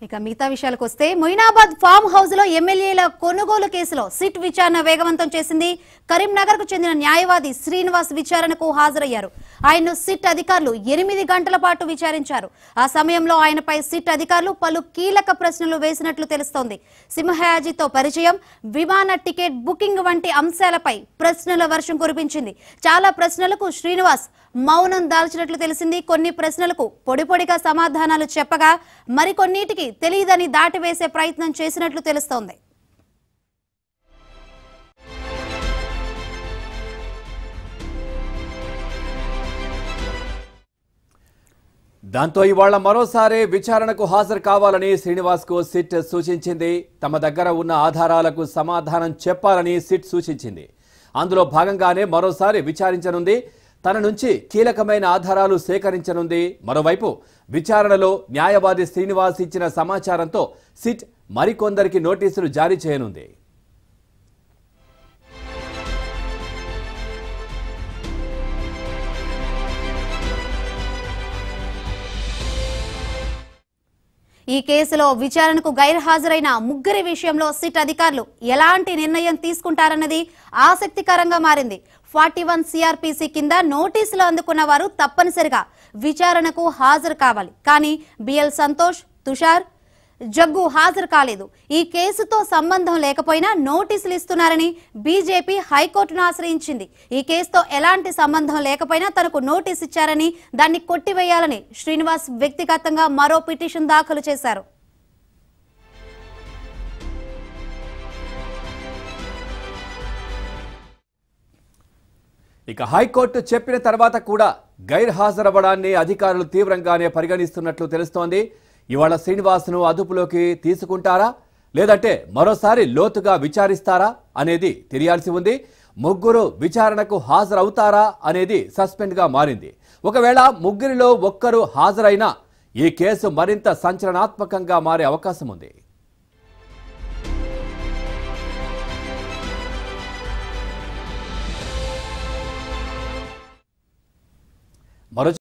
ఇక మిగతా విషయాలకు వస్తే మొయినాబాద్ ఫామ్ హౌస్ లో ఎమ్మెల్యేల కొనుగోలు కేసులో సిట్ విచారణ వేగవంతం చేసింది కరీంనగర్ కు చెందిన న్యాయవాది శ్రీనివాస్ విచారణకు హాజరయ్యారు ఆయన్ను సిట్ అధికారులు ఎనిమిది గంటల పాటు విచారించారు ఆ సమయంలో ఆయనపై సిట్ అధికారులు పలు కీలక ప్రశ్నలు వేసినట్లు తెలుస్తోంది సింహయాజితో పరిచయం విమాన టికెట్ బుకింగ్ వంటి అంశాలపై ప్రశ్నల వర్షం కురిపించింది చాలా ప్రశ్నలకు శ్రీనివాస్ మౌనం దాల్చినట్లు తెలిసింది కొన్ని ప్రశ్నలకు పొడి పొడిగా సమాధానాలు చెప్పగా మరికొన్నిటికి తెలియదని దాటివేసే ప్రయత్నం చేసినట్లు తెలుస్తోంది దాంతో ఇవాళ మరోసారి విచారణకు హాజరు కావాలని శ్రీనివాస్కు సిట్ సూచించింది తమ దగ్గర ఉన్న ఆధారాలకు సమాధానం చెప్పాలని సిట్ సూచించింది అందులో భాగంగానే మరోసారి విచారించనుంది తన నుంచి కీలకమైన ఆధారాలు సేకరించనుంది మరోవైపు విచారణలో న్యాయవాది శ్రీనివాస్ ఇచ్చిన సమాచారంతో సిట్ మరికొందరికి నోటీసులు జారీ చేయనుంది ఈ కేసులో విచారణకు గైర్హాజరైన ముగ్గురి విషయంలో సిట్ అధికారులు ఎలాంటి నిర్ణయం తీసుకుంటారన్నది ఆసక్తికరంగా మారింది ఫార్టీ వన్ సిఆర్పిసి కింద నోటీసులు అందుకున్న వారు తప్పనిసరిగా విచారణకు హాజరు కావాలి కానీ బిఎల్ సంతోష్ తుషార్ జగ్గు హాజరు కాలేదు ఈ కేసుతో సంబంధం లేకపోయినా నోటీసులు ఇస్తున్నారని బీజేపీ హైకోర్టును ఆశ్రయించింది ఈ కేసుతో ఎలాంటి సంబంధం లేకపోయినా తనకు నోటీస్ ఇచ్చారని దాన్ని కొట్టివేయాలని శ్రీనివాస్ వ్యక్తిగతంగా మరో పిటిషన్ దాఖలు చేశారు ఇక హైకోర్టు చెప్పిన తర్వాత కూడా గైర్హాజరవ్వడాన్ని అధికారులు తీవ్రంగానే పరిగణిస్తున్నట్లు తెలుస్తోంది ఇవాళ శ్రీనివాస్ను అదుపులోకి తీసుకుంటారా లేదంటే మరోసారి లోతుగా విచారిస్తారా అనేది తెలియాల్సి ఉంది ముగ్గురు విచారణకు హాజరవుతారా అనేది సస్పెండ్గా మారింది ఒకవేళ ముగ్గురిలో ఒక్కరు హాజరైనా ఈ కేసు మరింత సంచలనాత్మకంగా మారే అవకాశం ఉంది